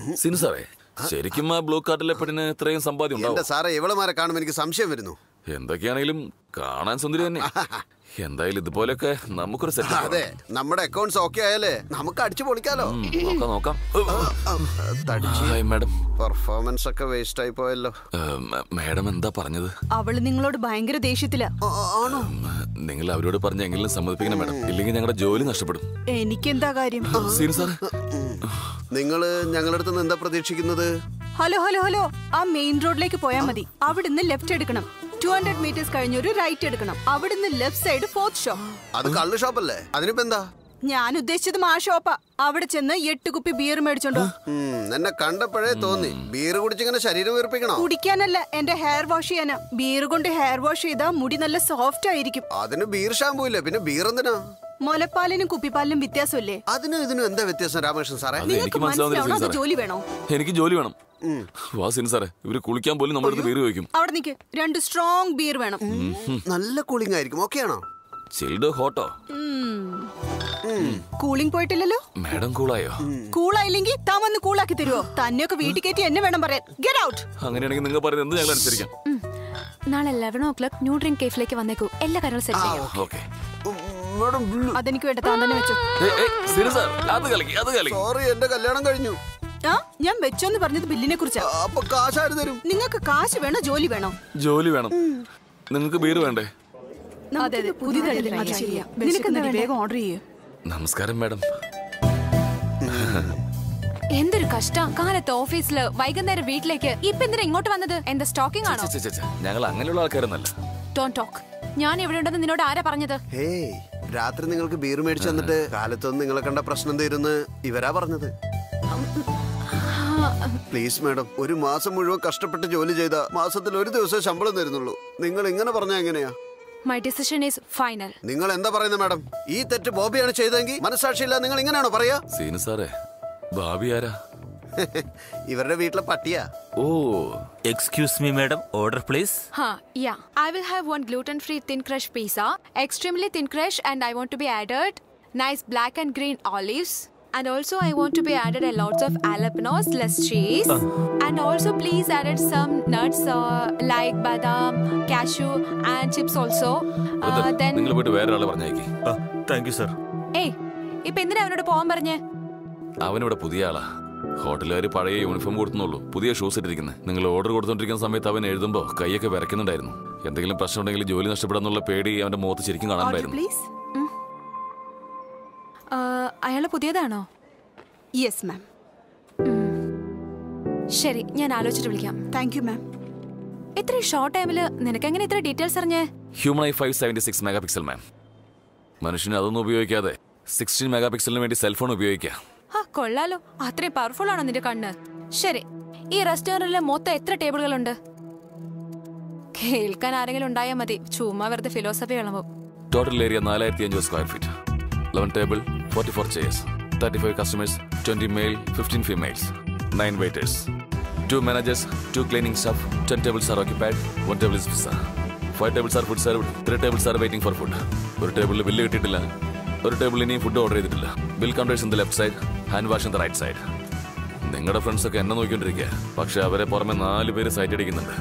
സിനു സാറേ ശരിക്കും ആ ബ്ലൂ കാർഡിലെ പെണ്ണിന് ഇത്രയും സമ്പാദ്യം എന്റെ ഉണ്ടാവും സാറേ ഇവളുമാരെ കാണുമ്പോൾ എനിക്ക് സംശയം വരുന്നു എന്തൊക്കെയാണെങ്കിലും കാണാൻ സുന്ദരി തന്നെ എന്തായാലും ഇതുപോലെയൊക്കെ നമുക്കൊരു സെറ്റ് അതെ നമ്മുടെ അക്കൗണ്ട്സ് ഓക്കെ ആയാലേ നമുക്ക് അടിച്ചു പൊളിക്കാലോ നോക്കാം നോക്കാം തടിച്ച് ഹായ് മാഡം പെർഫോമൻസ് ഒക്കെ വേസ്റ്റ് ആയി പോയല്ലോ മാഡം എന്താ പറഞ്ഞത് അവള് നിങ്ങളോട് ഭയങ്കര ദേഷ്യത്തില ആണോ ഉം, നിങ്ങൾ അവരോട് പറഞ്ഞ എങ്കിലും സമ്മതിപ്പിക്കണം മാഡം ഇല്ലെങ്കിൽ ഞങ്ങളുടെ ജോലി നഷ്ടപ്പെടും എനിക്കെന്താ കാര്യം സീനു സാറേ നിങ്ങള് ഞങ്ങളുടെ അടുത്ത് നിന്ന് എന്താ പ്രതീക്ഷിക്കുന്നത് ഹലോ ഹലോ ഹലോ ആ മെയിൻ റോഡിലേക്ക് പോയാൽ മതി അവിടുന്ന് ലെഫ്റ്റ് എടുക്കണം ടു ഹൺഡ്രഡ് മീറ്റേഴ്സ് കഴിഞ്ഞ് ഒരു റൈറ്റ് എടുക്കണം അവിടുന്ന് ലെഫ്റ്റ് സൈഡ് ഫോർത്ത് ഷോപ്പ് അത് കള്ള് ഷോപ്പല്ലേ അതിനിപ്പോ എന്താ ഞാൻ ഉദ്ദേശിച്ചതും ആ ഷോപ്പാ അവിടെ ചെന്ന് എട്ട് കുപ്പി ബിയർ മേടിച്ചോണ്ടോ ഉം, എന്നെ കണ്ടപ്പോഴേ തോന്നി ബീർ കുടിച്ചിങ്ങനെ ശരീരം വീർപ്പിക്കണോ കുടിക്കാനല്ല എന്റെ ഹെയർ വാഷ് ചെയ്യാനാ ബിയർ കൊണ്ട് ഹെയർ വാഷ് ചെയ്താ മുടി നല്ല സോഫ്റ്റ് ആയിരിക്കും അതിന് ബീർ ഷാമ്പൂ ഇല്ലേ പിന്നെ ബീർ എന്തിനാ മുലപ്പാലിനും കുപ്പിപ്പാലിനും വ്യത്യാസമില്ലേ അതിനും ഇതിനും എന്താ വ്യത്യാസം രാമകൃഷ്ണൻ സാറേ അത് നിങ്ങൾക്ക് എനിക്ക് മനസ്സിലാവുന്നില്ല മനസ്സിലാവണോ സീനു അത് സാറേ ജോലി വേണോ എനിക്ക് ജോലി വേണം വാ സിനു സാറേ ഇവര് കുളിക്കാൻ പോലും നമ്മുടെ അടുത്ത് പേര് ചോദിക്കും അവിടെ നിക്ക് രണ്ട് സ്ട്രോങ് ബിയർ വേണം നല്ല കൂളിംഗ് ആയിരിക്കും ഓക്കെ ആണോ ചിൽഡ് ഹോട്ടോ കൂളിംഗ് പോയിട്ടില്ലല്ലോ മാഡം കൂളായോ കൂളായില്ലെങ്കിൽ താൻ വന്ന് കൂളാക്കി തരുമോ തന്നെയൊക്കെ വീട്ടിൽ കയറ്റി എന്നെ വേണം പറയാൻ ഗെറ്റ് ഔട്ട് അങ്ങനെയാണെങ്കിൽ നിങ്ങൾ പറയുന്നത് എന്ത് ഞങ്ങൾ അനുസരിക്കാം നാളെ eleven o'clock new drink കേഫിലേക്ക് വന്നേക്കൂ എല്ലാ കാര്യങ്ങളും സെറ്റ് ചെയ്യാം ഓക്കെ മാഡം അതെനിക്ക് വേണ്ട താൻ തന്നെ വെച്ചോ സിനു സാർ അത് കളിക്ക് അത് കളിക്ക് സോറി എന്റെ കല്യാണം കഴിഞ്ഞു ആ ഞാൻ വെച്ചോന്ന് പറഞ്ഞത് ബില്ലിനെ കുറിച്ചാ അപ്പൊ കാശാര് തരും നിങ്ങൾക്ക് കാശ് വേണോ ജോലി വേണോ ജോലി വേണം നിങ്ങൾക്ക് ബീർ വേണ്ടേ അതെ അതെ പുതിയതല്ലേ അത് ശരിയാ നിനക്ക് എന്താ വേഗം ഓർഡർ ചെയ്യേ നമസ്കാരം മാഡം എന്തൊരു കഷ്ടം കാലത്ത് ഓഫീസില് വൈകുന്നേരം വീട്ടിലേക്ക് ഇപ്പൊ എന്തിനാ ഇങ്ങോട്ട് വന്നത് എന്താ സ്റ്റോക്കിംഗ് ആണോ ഛെ, ഛെ, ഛെ. ഞങ്ങൾ അങ്ങനെയുള്ള ആൾക്കാരൊന്നല്ല ഡോൺ ടോക്ക് ഞാൻ ഇവിടെ ഉണ്ടെന്ന് നിന്നോട് ആരാ പറഞ്ഞത് ഹേയ് രാത്രി നിങ്ങൾക്ക് ബീർ മേടിച്ചു തന്നിട്ട് കാലത്തൊന്നും നിങ്ങളെ കണ്ട പ്രശ്നം തീരുന്ന് ഇവരാ പറഞ്ഞത് പ്ലീസ് മാഡം ഒരു മാസം മുഴുവൻ കഷ്ടപ്പെട്ട് ജോലി ചെയ്ത മാസത്തിൽ ഒരു ദിവസം ശമ്പളം തരുന്നുള്ളൂ നിങ്ങൾ ഇങ്ങനെ പറഞ്ഞാ എങ്ങനെയാ മൈ ഡിസിഷൻ ഈസ് ഫൈനൽ നിങ്ങൾ എന്താ പറയുന്നത് മാഡം ഈ തെറ്റ് ബോബിയാണ് ചെയ്തതെങ്കിൽ മനസാക്ഷിയില്ല നിങ്ങൾ ഇങ്ങനെയാണോ പറയാ സീനു സാറേ ഭാവി ആരാ ഇവരുടെ വീട്ടിലെ പട്ടിയാ oh excuse me madam order please ഹാ yeah I will have one gluten free thin crust pizza extremely thin crust and I want to be added nice black and green olives And also, I want to be added a lots of jalapenos, less cheese, and also please added some nuts uh, like badam, cashew, and chips also. Uh, then, നിങ്ങൾ പോയിട്ട് വേറെ ആളെ പറഞ്ഞേക്ക് thank you sir ഏയ് ഇപ്പൊ എന്തിനാ അവനോട് പോകാൻ പറഞ്ഞേ അവനിവിടെ പുതിയ ആളാ ഹോട്ടലുകാർ പഴയ യൂണിഫോം കൊടുത്തുന്നുള്ളൂ പുതിയ ഷൂസ് ഇട്ടിരിക്കുന്നത് നിങ്ങൾ ഓർഡർ കൊടുത്തോണ്ടിരിക്കുന്ന സമയത്ത് അവൻ എഴുതുമ്പോൾ കൈയൊക്കെ വിറയ്ക്കുന്നുണ്ടായിരുന്നു എന്തെങ്കിലും പ്രശ്നം ഉണ്ടെങ്കിൽ ജോലി നഷ്ടപ്പെടാന്നുള്ള പേടി അവന്റെ മുഖത്ത് ശരിക്കും ഓർഡർ കാണാണ്ടായിരുന്നു പ്ലീസ് അയാൾ പുതിയതാണോ യെസ് മാം ശരി ഞാൻ ആലോചിച്ചിട്ട് വിളിക്കാം താങ്ക് യു മാം ഇത്രയും ഷോർട്ട് ടൈമില് നിനക്ക് എങ്ങനെ ഇത്ര ഡീറ്റെയിൽസ് അറിഞ്ഞേ human I five seventy six megapixel ma'am മനുഷ്യന് അതൊന്നും ഉപയോഗിക്കാതെ സിക്സ്റ്റീൻ മെഗാ പിക്സലിന് വേണ്ടി സെൽഫോൺ ഉപയോഗിക്കാം ആ കൊള്ളാലോ അത്രയും പവർഫുൾ ആണോ നിന്റെ കണ്ണ് ശരി ഈ റെസ്റ്റോറന്റിലെ മൊത്തം എത്ര ടേബിളുകളുണ്ട് കേൾക്കാൻ ആരെങ്കിലും ഉണ്ടായാൽ മതി ചുമ്മാ വെറുതെ ഫിലോസഫി വിളമ്പും ടോട്ടൽ ഏരിയ നാലായിരത്തി അഞ്ഞൂറ് square feet eleven table forty four chairs thirty five customers twenty male fifteen females nine waiters two managers two cleaning staff ten tables are occupied one table is pizza five tables are food served three tables are waiting for food ഒരു ടേബിളിൽ bill കിട്ടിയിട്ടില്ല ഒരു table ഇനിയും food order ചെയ്തിട്ടില്ല bill counters in the left side hand wash in the right side നിങ്ങളുടെ friends ഒക്കെ എന്നെ നോക്കിക്കൊണ്ടിരിക്കുക പക്ഷെ അവരെ പുറമെ നാല് പേര് സൈറ്റ് അടിക്കുന്നുണ്ട്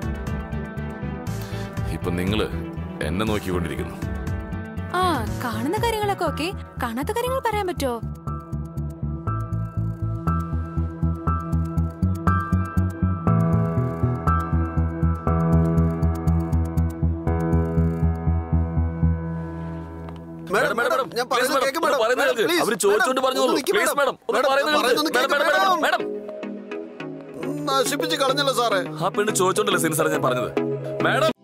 ഇപ്പൊ നിങ്ങള് എന്നെ നോക്കിക്കൊണ്ടിരിക്കുന്നു ആ കാണുന്ന കാര്യങ്ങളൊക്കെ ഓക്കെ കാണാത്ത കാര്യങ്ങൾ പറയാൻ പറ്റുമോ മാഡം മാഡം ഞാൻ Please, പറയുന്നത് madam. കേൾക്ക് ഒന്ന് മാഡം പറയുന്നത് മാഡം, കേൾക്ക്. please, അവര് ചോദിച്ചോണ്ട് മാഡം, പറഞ്ഞോളൂ. ഒന്ന് നിൽക്ക് Please, മാഡം. madam. ഒന്ന് മാഡം, പറയുന്നത് കേൾക്ക്. പറയുന്നൊന്ന് Madam, കേൾക്ക് madam, മാഡം. madam, madam. നശിപ്പിച്ച് കളഞ്ഞല്ലോ സാറേ ആ പെണ്ണ് ചോദിച്ചോണ്ടല്ലേ സിനിസാറെ ഞാൻ പറഞ്ഞത് മാഡം